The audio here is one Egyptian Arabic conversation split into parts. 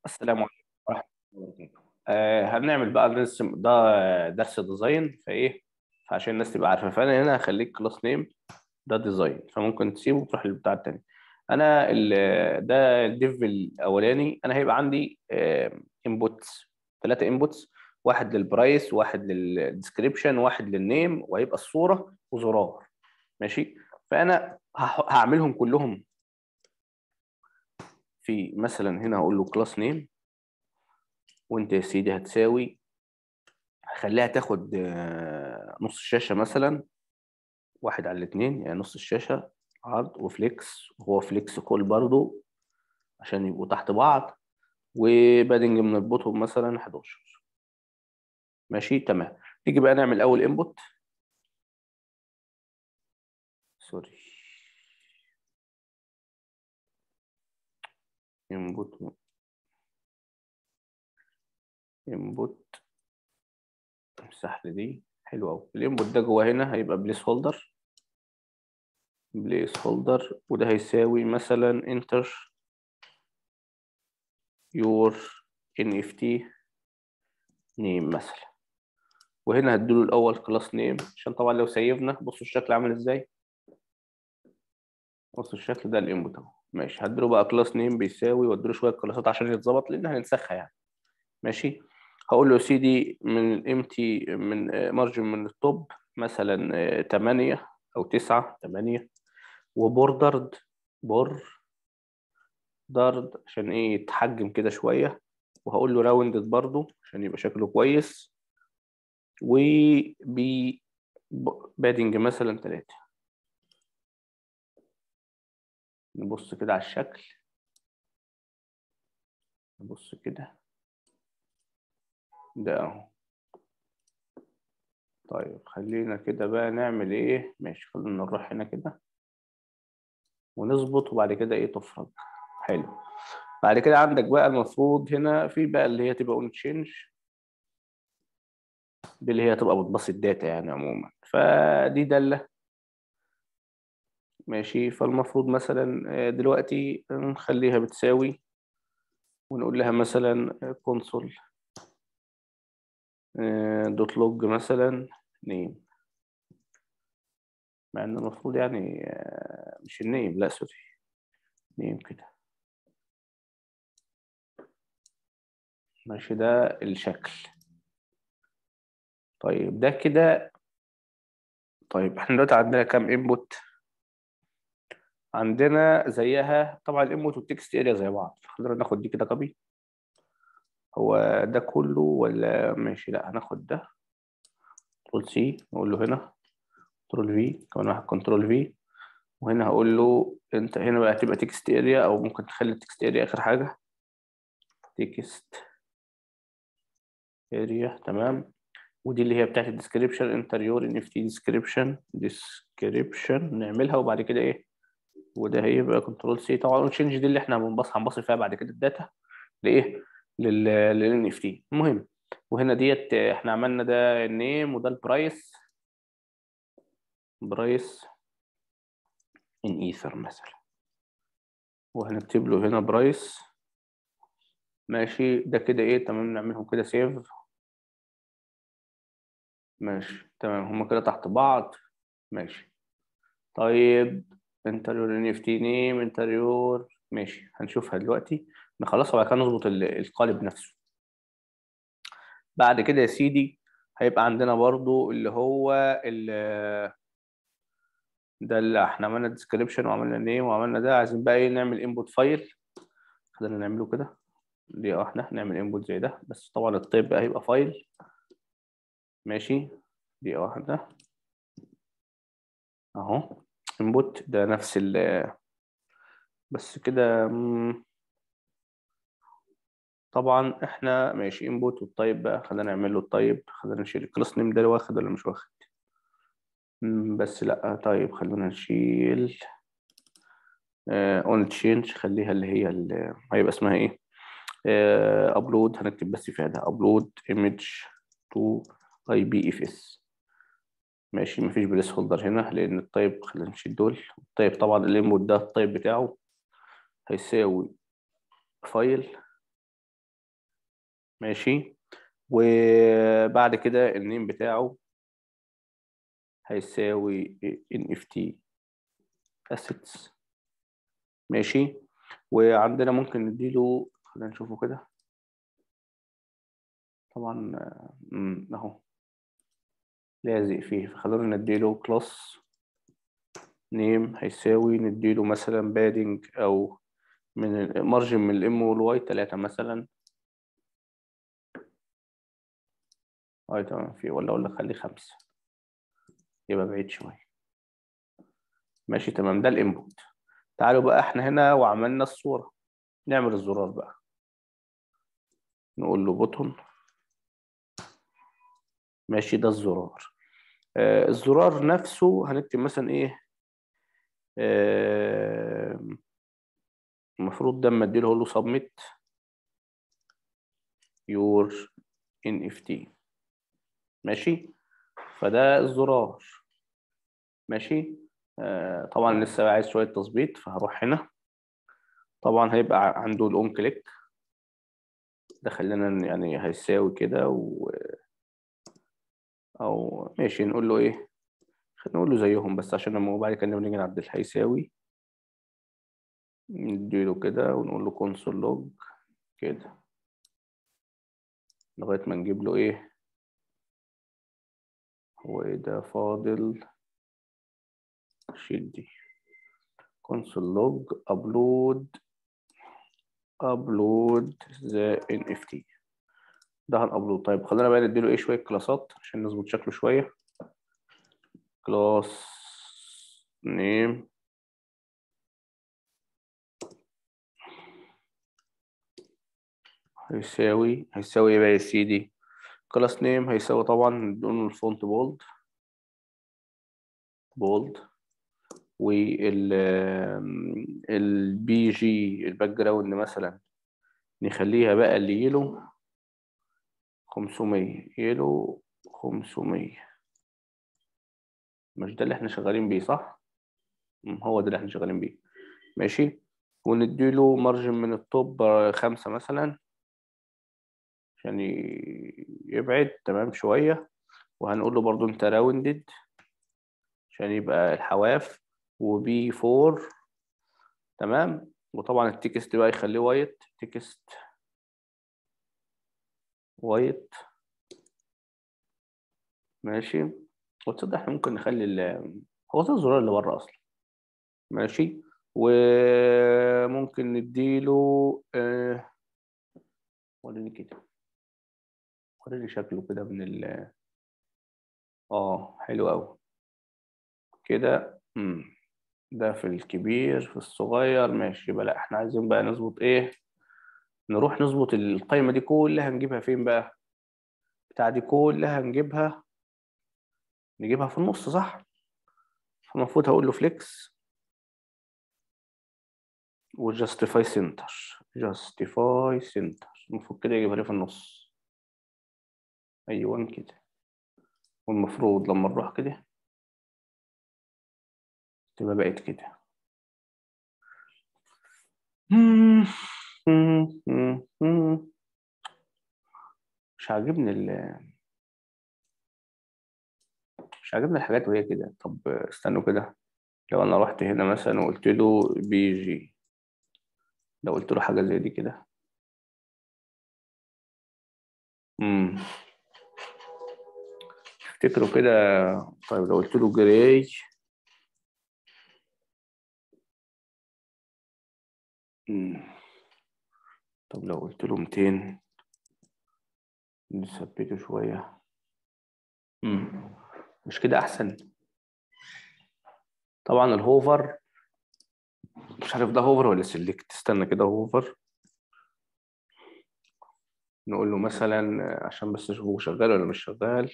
السلام عليكم ورحمة الله وبركاته. آه هنعمل بقى نرسم ده درس ديزاين فايه فعشان الناس تبقى عارفه فانا هنا هخليك كلاس نيم ده ديزاين فممكن تسيبه وتروح للبتاع التاني انا ال- ده الديف الاولاني انا هيبقى عندي انبوتس ثلاثه انبوتس واحد للبرايس واحد للديسكريبشن واحد للنيم وهيبقى الصوره وزرار ماشي فانا هح- هعملهم كلهم في مثلا هنا هقول له كلاس نيم وانت يا سيدي هتساوي هخليها تاخد آه، نص الشاشة مثلا واحد على الاتنين يعني نص الشاشة عرض وفليكس وهو فليكس كول برضو عشان يبقوا تحت بعض وبادنج من البوتوم مثلا 11 ماشي تمام نيجي بقى نعمل أول انبوت سوري انبوت انبوت امسح لي دي حلو قوي الانبوت ده جوه هنا هيبقى بليس هولدر بليس هولدر وده هيساوي مثلا انتر يور ان اف تي نيم مثلا وهنا هديله الاول كلاس نيم عشان طبعا لو سيفنا بصوا الشكل عامل ازاي بصوا الشكل ده الانبوت اهو ماشي هديله بقى كلاس نيم بيساوي واديله شويه كلاسات عشان يتظبط لان هننسخها يعني ماشي هقول له يا سيدي من الامتي من مارجن من التوب مثلا 8 او 9 8 وبوردرد بور دارد عشان ايه يتحجم كده شويه وهقول له راوندد برضو عشان يبقى شكله كويس وبي بادنج مثلا 3 نبص كده على الشكل نبص كده ده اهو طيب خلينا كده بقى نعمل ايه ماشي خلينا نروح هنا كده ونظبط وبعد كده ايه تفرض حلو بعد كده عندك بقى المفروض هنا في بقى اللي هي تبقى اون تشينج دي اللي هي تبقى بتبسط الداتا يعني عموما فدي دالة ماشي فالمفروض مثلا دلوقتي نخليها بتساوي ونقول لها مثلا كونسول دوت لوج مثلا نيم مع ان المفروض يعني مش النيم لا سوري نيم كده ماشي ده الشكل طيب ده كده طيب احنا دلوقتي عندنا كام انبوت عندنا زيها طبعا الانبوت والتكست اريا زي بعض خلينا ناخد دي كده كوبي هو ده كله ولا ماشي لا هناخد ده كنترول سي نقول له هنا كنترول في كمان واحد كنترول في وهنا هقول له انت هنا بقى هتبقى تكست اريا او ممكن تخلي التكست اريا اخر حاجه تكست اريا تمام ودي اللي هي بتاعت الديسكريبشن انتريور ان اف تي ديسكريبشن ديسكريبشن نعملها وبعد كده ايه وده هيبقى كنترول سي طبعا تشينج دي اللي احنا هنبص هنبص فيها بعد كده الداتا لايه لل اف تي المهم وهنا ديت احنا عملنا ده النيم وده البرايس برايس ان ايثر مثلا وهنكتب له هنا برايس ماشي ده كده ايه تمام نعملهم كده سيف ماشي تمام هما كده تحت بعض ماشي طيب انتريور ان اف تي نيم انتريور ماشي هنشوفها دلوقتي نخلصها وبعد كده نظبط القالب نفسه بعد كده يا سيدي هيبقى عندنا برضو اللي هو ده اللي احنا عملنا ديسكريبشن وعملنا نيم وعملنا ده عايزين بقى ايه نعمل انبوت فايل خلينا نعمله كده دي واحده نعمل انبوت زي ده بس طبعا الطيب بقى هيبقى فايل ماشي دي واحده اهو انبوت ده نفس ال بس كده طبعا احنا ماشي انبوت والطيب بقى خلينا نعمل له الطيب خلينا نشيل الكلاس نيم ده واخد ولا مش واخد بس لا طيب خلينا نشيل اون تشينج خليها اللي هي اللي هيبقى اسمها ايه ابلود هنكتب بس فيها ده ابلود ايمج تو اي بي اف اس ماشي مفيش بليس هولدر هنا لان الطيب خلينا نشيل دول الطيب طبعا الانبوت ده الطيب بتاعه هيساوي فايل ماشي وبعد كده النيم بتاعه هيساوي NFT assets ماشي وعندنا ممكن نديله خلينا نشوفه كده طبعا أمم، اهو لازق فيه فخلونا نديله كلاس نيم هيساوي نديله مثلا بادنج او من مارجن من الام والواي 3 مثلا اه تمام في ولا اقول لك خليه خمسة يبقى بعيد شوية ماشي تمام ده الانبوت تعالوا بقى احنا هنا وعملنا الصورة نعمل الزرار بقى نقول له بوتون ماشي ده الزرار آه الزرار نفسه هنكتب مثلا ايه آه المفروض ده اما اديله اقول له سبميت يور ان اف تي ماشي فده الزرار ماشي آه طبعا لسه عايز شويه تظبيط فهروح هنا طبعا هيبقى عنده الاون كليك ده خلينا يعني هيساوي كده و او ماشي نقول له ايه خلينا نقول له زيهم بس عشان لما بعد كده نيجي نعدل هيساوي نديله كده ونقول له كونسول لوج كده لغايه ما نجيب له ايه هو ايه ده فاضل شيل دي console log upload upload the NFT ده هنابلود طيب خلينا بقى نديله ايه شويه كلاسات عشان نظبط شكله شويه كلاس نيم هيساوي هيساوي ايه بقى يا سيدي كلاس نيم هيساوي طبعا لون الفونت بولد بولد وال البي جي الباك جراوند مثلا نخليها بقى اللي يلو 500 يلو 500 مش ده اللي احنا شغالين بيه صح؟ مم، هو ده اللي احنا شغالين بيه ماشي ونديله مارجن من التوب خمسة مثلا عشان ي- يبعد تمام شوية وهنقول له برضو انت راوندد عشان يبقى الحواف وبي فور تمام وطبعا التكست بقى يخليه وايت تكست وايت ماشي وتصدق احنا ممكن نخلي ال هو ده الزرار اللي بره اصلا ماشي وممكن نديله آه، وريني كده وريني شكله كده من ال اه حلو قوي كده امم ده في الكبير في الصغير ماشي يبقى لا احنا عايزين بقى نظبط ايه نروح نظبط القايمة دي كلها نجيبها فين بقى بتاع دي كلها نجيبها نجيبها في النص صح فالمفروض هقول له فليكس وجاستيفاي سنتر جاستيفاي سنتر المفروض كده يجيبها لي في النص ايوه كده والمفروض لما نروح كده تبقى بقت كده مش عاجبني ال مش عاجبني الحاجات وهي كده طب استنوا كده لو انا رحت هنا مثلا وقلت له بي جي لو قلت له حاجه زي دي كده امم افتكروا كده طيب لو قلت له جراي مم. طب لو قلت له 200 نثبته شويه امم مش كده احسن طبعا الهوفر مش عارف ده هوفر ولا سيلكت استنى كده هوفر نقول له مثلا عشان بس نشوفه شغال ولا مش شغال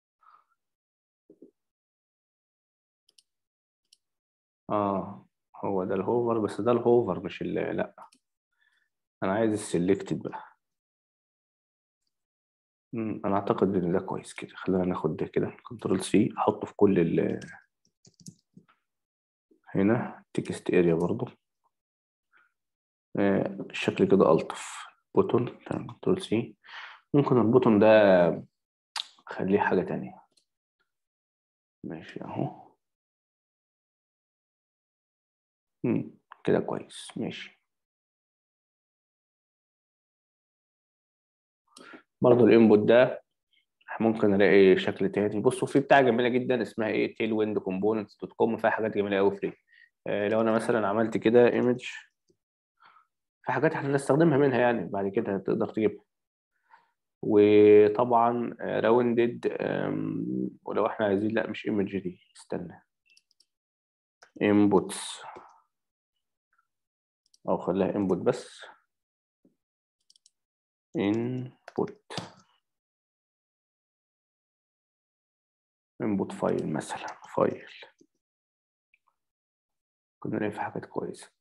اه هو ده الهوفر بس ده الهوفر مش ال لا انا عايز السيلكتد بقى مم، انا اعتقد ان ده كويس كده خلينا ناخد ده كده كنترول سي احطه في كل ال هنا تكست اريا برضو آه، الشكل كده الطف بوتون كنترول سي ممكن البوتون ده خليه حاجة تانية ماشي اهو مم، كده كويس ماشي برضه الانبوت ده ممكن الاقي شكل تاني بصوا في بتاع جميله جدا اسمها ايه تيل ويند كومبوننتس دوت كوم فيها حاجات جميله قوي فري آه لو انا مثلا عملت كده ايمج في حاجات احنا هنستخدمها منها يعني بعد كده تقدر تجيبها وطبعا راوندد ولو احنا عايزين لا مش ايمج دي استنى انبوتس او خليها انبوت بس انبوت انبوت فايل مثلا فايل كنا نلاقي في حاجات كويسة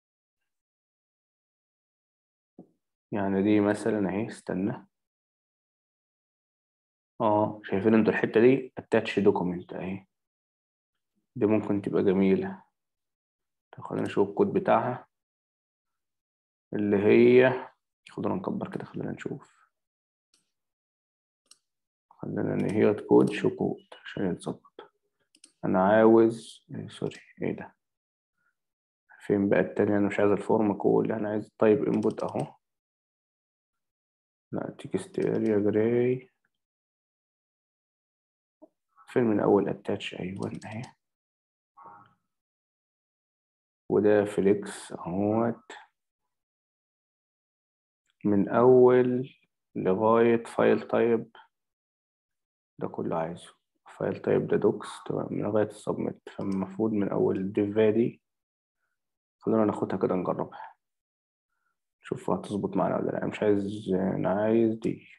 يعني دي مثلا اهي استنى اه شايفين انتوا الحتة دي اتاتش دوكيمنت اهي دي ممكن تبقى جميلة طب خلينا نشوف الكود بتاعها اللي هي خلونا نكبر كده خلينا نشوف خلينا نهي كود شو كود عشان يتظبط انا عاوز إيه سوري ايه ده فين بقى التاني انا مش عايز الفورم كول انا عايز تايب انبوت اهو لا تكست اريا جراي فين من اول اتاتش ايوه اهي وده فليكس اهوت من اول لغاية فايل تايب ده كله عايزه فايل تايب ده دوكس تمام لغاية السبميت فالمفروض من أول الديفا دي خلينا ناخدها كده نجربها نشوف هتظبط معانا ولا لا مش عايز أنا عايز دي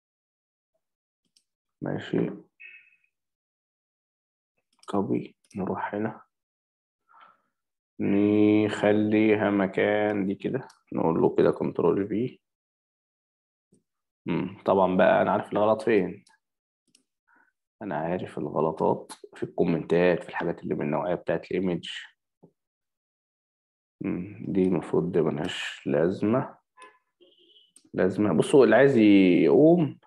ماشي كوبي نروح هنا نخليها مكان دي كده نقول له كده كنترول في طبعا بقى أنا عارف الغلط فين انا عارف الغلطات في الكومنتات في الحاجات اللي من النوعيه بتاعت الايمج دي المفروض دي ملهاش لازمه لازمه بصوا اللي عايز يقوم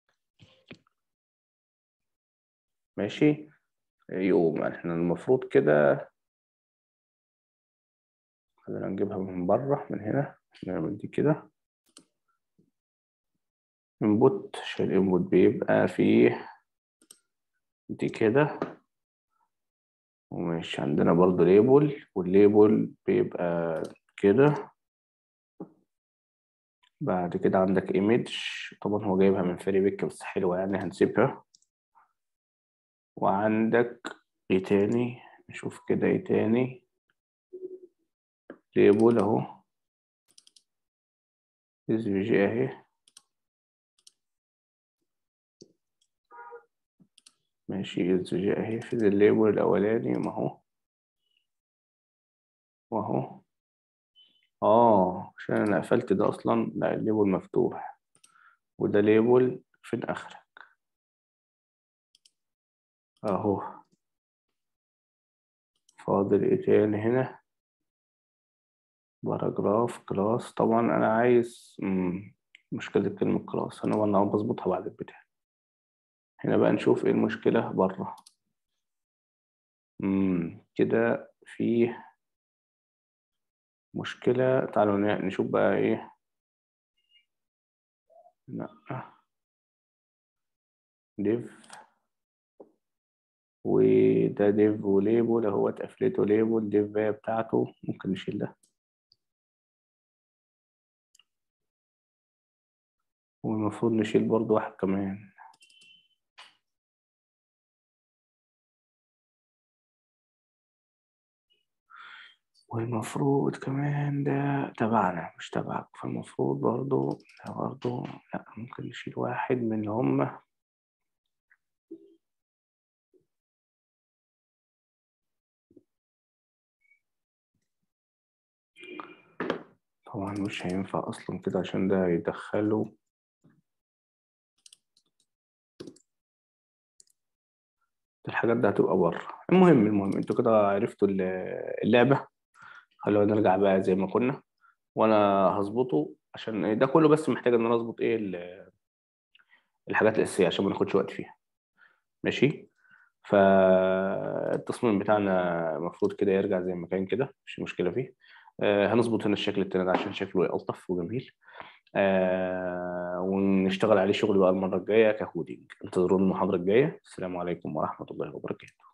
ماشي يقوم احنا المفروض كده خلينا نجيبها من بره من هنا نعمل دي كده انبوت عشان الانبوت بيبقى فيه دي كده ومش عندنا برضو ليبل والليبل بيبقى كده بعد كده عندك ايمج طبعا هو جايبها من فري بيك بس حلوة يعني هنسيبها وعندك ايه تاني نشوف كده ايه تاني ليبل اهو اس في جي اهي ماشي اس جي اهي في الليبل الاولاني ما هو واهو اه عشان انا قفلت ده اصلا لا الليبل مفتوح وده ليبل فين اخرك اهو فاضل ايه تاني هنا باراجراف كلاس طبعا انا عايز مم. مشكلة كلمة كلاس انا وانا بظبطها بعد البتاع هنا بقى نشوف ايه المشكلة بره امم كده فيه مشكلة تعالوا نشوف بقى ايه لا ديف وده ديف وليبل اهو اتقفلته ليبل ديف بتاعته ممكن نشيل ده والمفروض نشيل برضو واحد كمان والمفروض كمان ده تبعنا مش تبعك فالمفروض برضو ده برضو لا ممكن نشيل واحد من اللي هم طبعا مش هينفع اصلا كده عشان ده يدخله الحاجات دي هتبقى بره المهم المهم انتوا كده عرفتوا اللعبة خلونا نرجع بقى زي ما كنا وانا هظبطه عشان ده كله بس محتاج ان انا اظبط ايه الحاجات الاساسيه عشان ما ناخدش وقت فيها ماشي فالتصميم بتاعنا المفروض كده يرجع زي ما كان كده مش مشكله فيه آه، هنظبط هنا الشكل التاني ده عشان شكله الطف وجميل آه، ونشتغل عليه شغل بقى المره الجايه ككودينج انتظروا المحاضره الجايه السلام عليكم ورحمه الله وبركاته